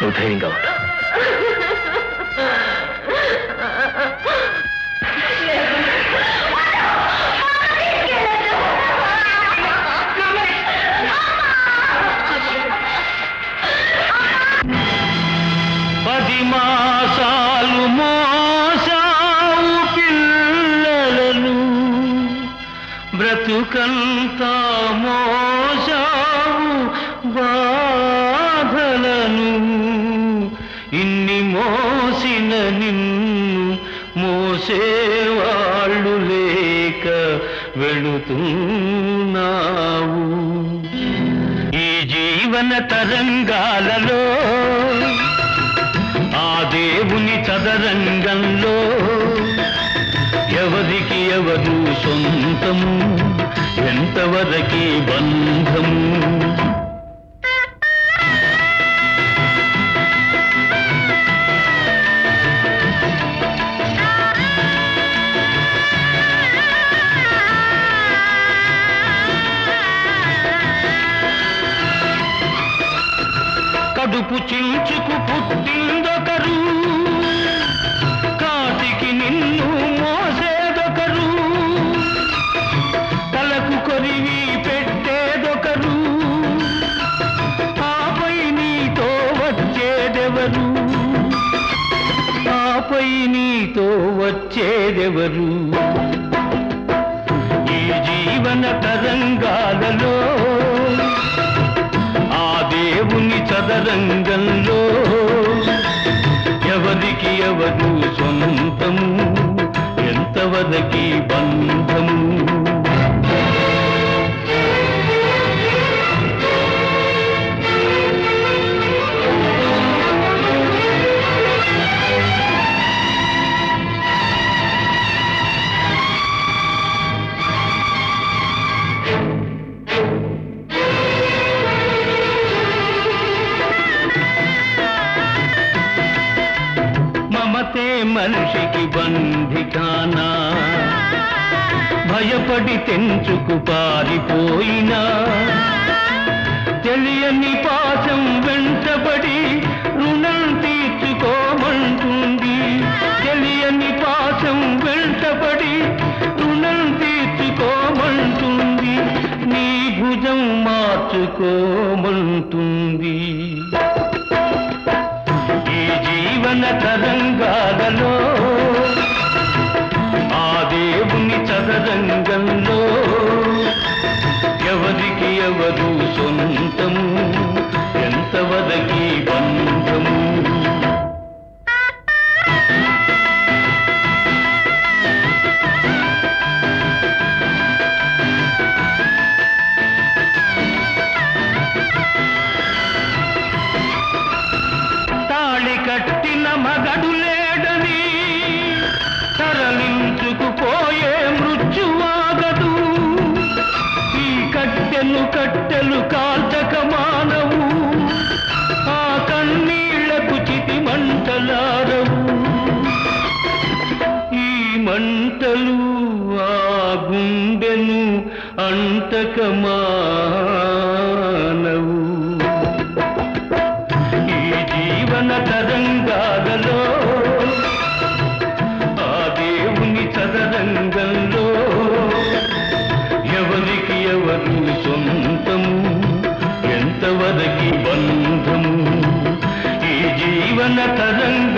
నువ్వు ధైర్యంగా ఉండు పది మాసాలు మోసావు పిల్లలను బ్రతుకంతా మోసావు బాధలను ఇన్ని మోసిన నిన్ను మోసేవాళ్ళు లేక వెళుతున్నావు ఈ జీవన తరంగాలలో ఆ దేవుని చదరంగంలో ఎవరికి ఎవరు సొంతము ఎంతవరకి బంధము కడుపు చించుకు పుట్టిందొకరు కాటికి నిన్ను మోసేదొకరు తలకు కొరివి పెట్టేదొకరు ఆపై నీతో వచ్చేదెవరు ఆపై నీతో వచ్చేదెవరు ఈ జీవన తరంగాలలో ఆ దేవుని చదరంగంలో ఎవరికి ఎవరు సొంతము ఎంతవరకి బంధము మమతే మనిషికి బంధికానా భయపడి తెంచుకు పారిపోయినా తెలియని పాశం వెంటబడి రుణం తీర్చుకోమంటుంది తెలియని పాశం వెంటబడి రుణం తీర్చుకోమంటుంది నీ భుజం మార్చుకోమంటుంది ఈ జీవన తరంగాలలో ఆ దేవుని చదరంగంలో ఎవరికి ఎవరు సొంతము ఎంతవరకి బంధము తాళి కట్టిన మగడు లేడని తరలించుకుపోయే మృత్యువాగదు ఈ కట్టెలు కట్టెలు కాల్చక మానవు ఆ కన్నీళ్లకు చితి మంటలారవు ఈ మంటలు ఆ గుండెను అంటక మానవు ఈ జీవన తరంగాలలో ఆ దేవుని చదరంగంలో ఎవరికి ఎవరు సొంతము ఎంతవరకి బంధము ఈ జీవన తరంగ